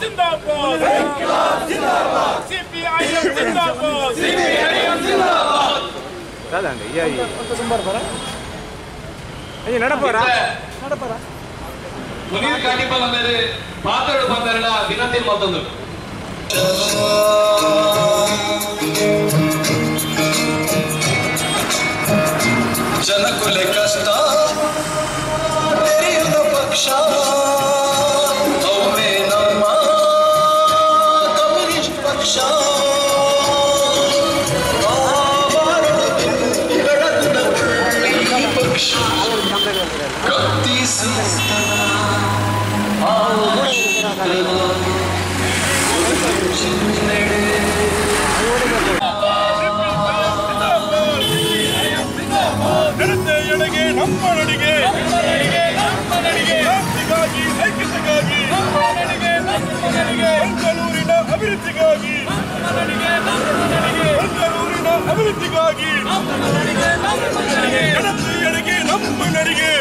ಜಿಂದಾಬಾದ್ CPIM ಜಿಂದಾಬಾದ್ కాదండి ఇయ్య ఇయ్య అయ్యి నడపరా నడపరా ಮುನೀರ್ ಕಾಣಿಪಲ್ ಮೇಲೆ ಪಾತ್ರಗಳು ಬಂದರಲ್ಲ ವಿನಂತಿ ಮತ್ತೊಂದು ಜನಕುಲೆ ಕಷ್ಟ ತೆರೆಯುವ ಪಕ್ಷ ಅವೇ ನಮ್ಮ ಕಮ್ಯುನಿಸ್ಟ್ ಪಕ್ಷ ಭಾರತದ ಈ ಪಕ್ಷ ಕತ್ತಿಸಿ ಜನತೆಯೆಡೆಗೆ ನಮ್ಮ ನಡಿಗೆ ಶಾಂತಿಗಾಗಿ ಐಕ್ಯತೆಗಾಗಿ ಬೆಂಗಳೂರಿನ ಅಭಿವೃದ್ಧಿಗಾಗಿ ಬೆಂಗಳೂರಿನ ಅಭಿವೃದ್ಧಿಗಾಗಿ ಜನತೆಯೆಡೆಗೆ ನಮ್ಮ ನಡಿಗೆ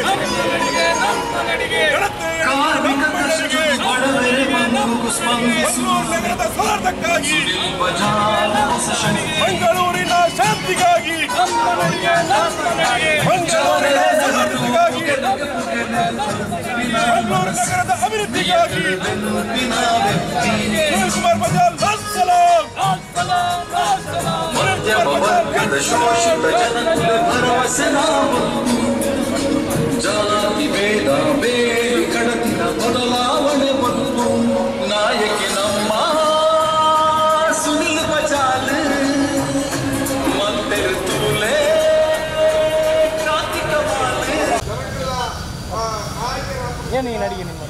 ಜನತೆಯೆಡೆಗೆ ನಮ್ಮ ನಡಿಗೆ ಬೆಂಗಳೂರು ನಗರದ ಸ್ವಾರ್ಥಕ್ಕಾಗಿ ಬೆಂಗಳೂರಿನ ಶಾಂತಿಗಾಗಿ ಬೆಂಗಳೂರಿನ ಸ್ವಾರ್ಥಕ್ಕಾಗಿ ಬೆಂಗಳೂರು ನಗರದ ಅಭಿವೃದ್ಧಿಗಾಗಿ ಶಿವಕುಮಾರ್ ಬಜಾರ್ ಲಾಲ್ ಸಲಾಂ ಶೋಷಿತ ಜನಕುಲ ಭರವಸೆ ನಾವು ಜಾತಿ ಭೇದ ಬೇಡಿ ಕಡತಿನ ಬದಲಾವಣೆ ಬಂತು ನಾಯಕಿ ನಮ್ಮ ಸುನಿಲ್ ಬಜಾಲ್ ಮಂದಿರ ತೂಲೆ ಕ್ರಾಂತಿ ಕಮಾಲೆ ಏನು ಈ ನಡಿಗೆ ನಿಮ್ಮ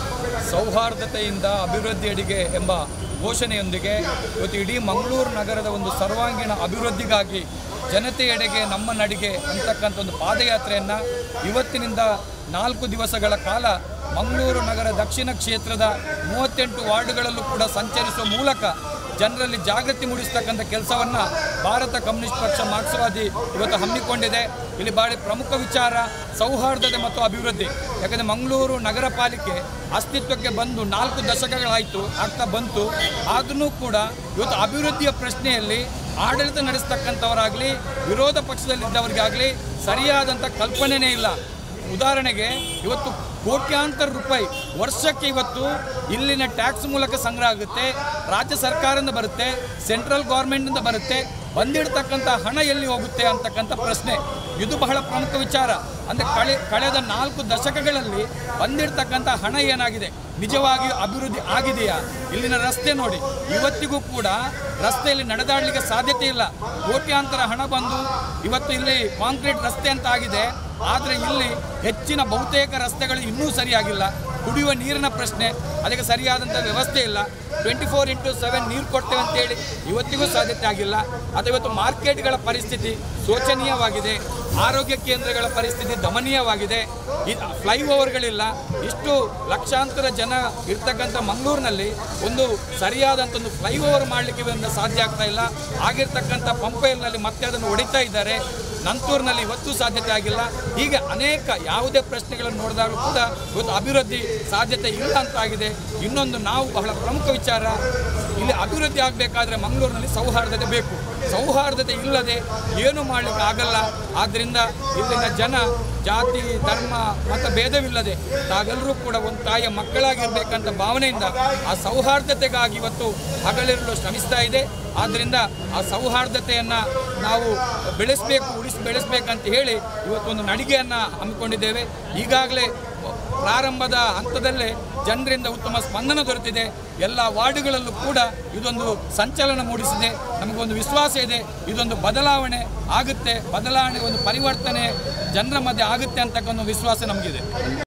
ಸೌಹಾರ್ದತೆಯಿಂದ ಅಭಿವೃದ್ಧಿಯಡಿಗೆ ಎಂಬ ಘೋಷಣೆಯೊಂದಿಗೆ ಇವತ್ತು ಇಡೀ ಮಂಗಳೂರು ನಗರದ ಒಂದು ಸರ್ವಾಂಗೀಣ ಅಭಿವೃದ್ಧಿಗಾಗಿ ಜನತೆಯೆಡೆಗೆ ನಮ್ಮ ನಡಿಗೆ ಅಂತಕ್ಕಂಥ ಒಂದು ಪಾದಯಾತ್ರೆಯನ್ನು ಇವತ್ತಿನಿಂದ ನಾಲ್ಕು ದಿವಸಗಳ ಕಾಲ ಮಂಗಳೂರು ನಗರ ದಕ್ಷಿಣ ಕ್ಷೇತ್ರದ ಮೂವತ್ತೆಂಟು ವಾರ್ಡುಗಳಲ್ಲೂ ಕೂಡ ಸಂಚರಿಸುವ ಮೂಲಕ ಜನರಲ್ಲಿ ಜಾಗೃತಿ ಮೂಡಿಸ್ತಕ್ಕಂಥ ಕೆಲಸವನ್ನು ಭಾರತ ಕಮ್ಯುನಿಸ್ಟ್ ಪಕ್ಷ ಮಾರ್ಕ್ಸ್ವಾದಿ ಇವತ್ತು ಹಮ್ಮಿಕೊಂಡಿದೆ ಇಲ್ಲಿ ಭಾಳ ಪ್ರಮುಖ ವಿಚಾರ ಸೌಹಾರ್ದತೆ ಮತ್ತು ಅಭಿವೃದ್ಧಿ ಯಾಕಂದರೆ ಮಂಗಳೂರು ನಗರ ಪಾಲಿಕೆ ಅಸ್ತಿತ್ವಕ್ಕೆ ಬಂದು ನಾಲ್ಕು ದಶಕಗಳಾಯಿತು ಆಗ್ತಾ ಬಂತು ಆದ್ರೂ ಕೂಡ ಇವತ್ತು ಅಭಿವೃದ್ಧಿಯ ಪ್ರಶ್ನೆಯಲ್ಲಿ ಆಡಳಿತ ನಡೆಸ್ತಕ್ಕಂಥವರಾಗಲಿ ವಿರೋಧ ಪಕ್ಷದಲ್ಲಿದ್ದವರಿಗಾಗಲಿ ಸರಿಯಾದಂಥ ಕಲ್ಪನೆಯೇ ಇಲ್ಲ ಉದಾಹರಣೆಗೆ ಇವತ್ತು ಕೋಟ್ಯಾಂತರ ರೂಪಾಯಿ ವರ್ಷಕ್ಕೆ ಇವತ್ತು ಇಲ್ಲಿನ ಟ್ಯಾಕ್ಸ್ ಮೂಲಕ ಸಂಗ್ರಹ ಆಗುತ್ತೆ ರಾಜ್ಯ ಸರ್ಕಾರದಿಂದ ಬರುತ್ತೆ ಸೆಂಟ್ರಲ್ ಗೌರ್ಮೆಂಟಿಂದ ಬರುತ್ತೆ ಬಂದಿಡ್ತಕ್ಕಂಥ ಹಣ ಎಲ್ಲಿ ಹೋಗುತ್ತೆ ಅಂತಕ್ಕಂಥ ಪ್ರಶ್ನೆ ಇದು ಬಹಳ ಪ್ರಮುಖ ವಿಚಾರ ಅಂದರೆ ಕಳೆ ಕಳೆದ ನಾಲ್ಕು ದಶಕಗಳಲ್ಲಿ ಬಂದಿಡ್ತಕ್ಕಂಥ ಹಣ ಏನಾಗಿದೆ ನಿಜವಾಗಿಯೂ ಅಭಿವೃದ್ಧಿ ಆಗಿದೆಯಾ ಇಲ್ಲಿನ ರಸ್ತೆ ನೋಡಿ ಇವತ್ತಿಗೂ ಕೂಡ ರಸ್ತೆಯಲ್ಲಿ ನಡೆದಾಡಲಿಕ್ಕೆ ಸಾಧ್ಯತೆ ಇಲ್ಲ ಕೋಟ್ಯಾಂತರ ಹಣ ಬಂದು ಇವತ್ತು ಇಲ್ಲಿ ಕಾಂಕ್ರೀಟ್ ರಸ್ತೆ ಅಂತ ಆಗಿದೆ ಆದರೆ ಇಲ್ಲಿ ಹೆಚ್ಚಿನ ಬಹುತೇಕ ರಸ್ತೆಗಳು ಇನ್ನೂ ಸರಿಯಾಗಿಲ್ಲ ಕುಡಿಯುವ ನೀರಿನ ಪ್ರಶ್ನೆ ಅದಕ್ಕೆ ಸರಿಯಾದಂಥ ವ್ಯವಸ್ಥೆ ಇಲ್ಲ ಟ್ವೆಂಟಿ ಫೋರ್ ಇಂಟು ಸೆವೆನ್ ನೀರು ಕೊಡ್ತೇವೆ ಅಂತೇಳಿ ಇವತ್ತಿಗೂ ಸಾಧ್ಯತೆ ಆಗಿಲ್ಲ ಅಥವಾ ಇವತ್ತು ಮಾರ್ಕೆಟ್ಗಳ ಪರಿಸ್ಥಿತಿ ಶೋಚನೀಯವಾಗಿದೆ ಆರೋಗ್ಯ ಕೇಂದ್ರಗಳ ಪರಿಸ್ಥಿತಿ ದಮನೀಯವಾಗಿದೆ ಈ ಫ್ಲೈಓವರ್ಗಳಿಲ್ಲ ಇಷ್ಟು ಲಕ್ಷಾಂತರ ಜನ ಇರ್ತಕ್ಕಂಥ ಮಂಗಳೂರಿನಲ್ಲಿ ಒಂದು ಸರಿಯಾದಂಥ ಒಂದು ಫ್ಲೈಓವರ್ ಮಾಡಲಿಕ್ಕೆ ಒಂದು ಸಾಧ್ಯ ಆಗ್ತಾ ಇಲ್ಲ ಆಗಿರ್ತಕ್ಕಂಥ ಪಂಪೆಯಲ್ಲಿ ಮತ್ತೆ ಅದನ್ನು ಹೊಡಿತಾ ಇದ್ದಾರೆ ನಂತೂರಿನಲ್ಲಿ ಇವತ್ತು ಸಾಧ್ಯತೆ ಆಗಿಲ್ಲ ಹೀಗೆ ಅನೇಕ ಯಾವುದೇ ಪ್ರಶ್ನೆಗಳನ್ನು ನೋಡಿದಾಗಲೂ ಕೂಡ ಇವತ್ತು ಅಭಿವೃದ್ಧಿ ಸಾಧ್ಯತೆ ಇಲ್ಲ ಅಂತಾಗಿದೆ ಇನ್ನೊಂದು ನಾವು ಬಹಳ ಪ್ರಮುಖ ವಿಚಾರ ಇಲ್ಲಿ ಅಭಿವೃದ್ಧಿ ಆಗಬೇಕಾದ್ರೆ ಮಂಗಳೂರಿನಲ್ಲಿ ಸೌಹಾರ್ದತೆ ಬೇಕು ಸೌಹಾರ್ದತೆ ಇಲ್ಲದೆ ಏನು ಮಾಡಲಿಕ್ಕೆ ಆಗಲ್ಲ ಆದ್ದರಿಂದ ಇಲ್ಲಿನ ಜನ ಜಾತಿ ಧರ್ಮ ಮತ ಭೇದವಿಲ್ಲದೆ ತಾವೆಲ್ಲರೂ ಕೂಡ ಒಂದು ತಾಯಿಯ ಮಕ್ಕಳಾಗಿರ್ಬೇಕಂತ ಭಾವನೆಯಿಂದ ಆ ಸೌಹಾರ್ದತೆಗಾಗಿ ಇವತ್ತು ಹಗಲಿರಲು ಶ್ರಮಿಸ್ತಾ ಇದೆ ಆದ್ದರಿಂದ ಆ ಸೌಹಾರ್ದತೆಯನ್ನು ನಾವು ಬೆಳೆಸಬೇಕು ಉಳಿಸಿ ಬೆಳೆಸಬೇಕಂತ ಹೇಳಿ ಇವತ್ತೊಂದು ನಡಿಗೆಯನ್ನು ಹಮ್ಮಿಕೊಂಡಿದ್ದೇವೆ ಈಗಾಗಲೇ ಪ್ರಾರಂಭದ ಹಂತದಲ್ಲೇ ಜನರಿಂದ ಉತ್ತಮ ಸ್ಪಂದನ ದೊರೆತಿದೆ ಎಲ್ಲ ವಾರ್ಡುಗಳಲ್ಲೂ ಕೂಡ ಇದೊಂದು ಸಂಚಲನ ಮೂಡಿಸಿದೆ ನಮಗೊಂದು ವಿಶ್ವಾಸ ಇದೆ ಇದೊಂದು ಬದಲಾವಣೆ ಆಗುತ್ತೆ ಬದಲಾವಣೆ ಒಂದು ಪರಿವರ್ತನೆ ಜನರ ಮಧ್ಯೆ ಆಗುತ್ತೆ ಅಂತಕ್ಕಂಥ ಒಂದು ವಿಶ್ವಾಸ ನಮಗಿದೆ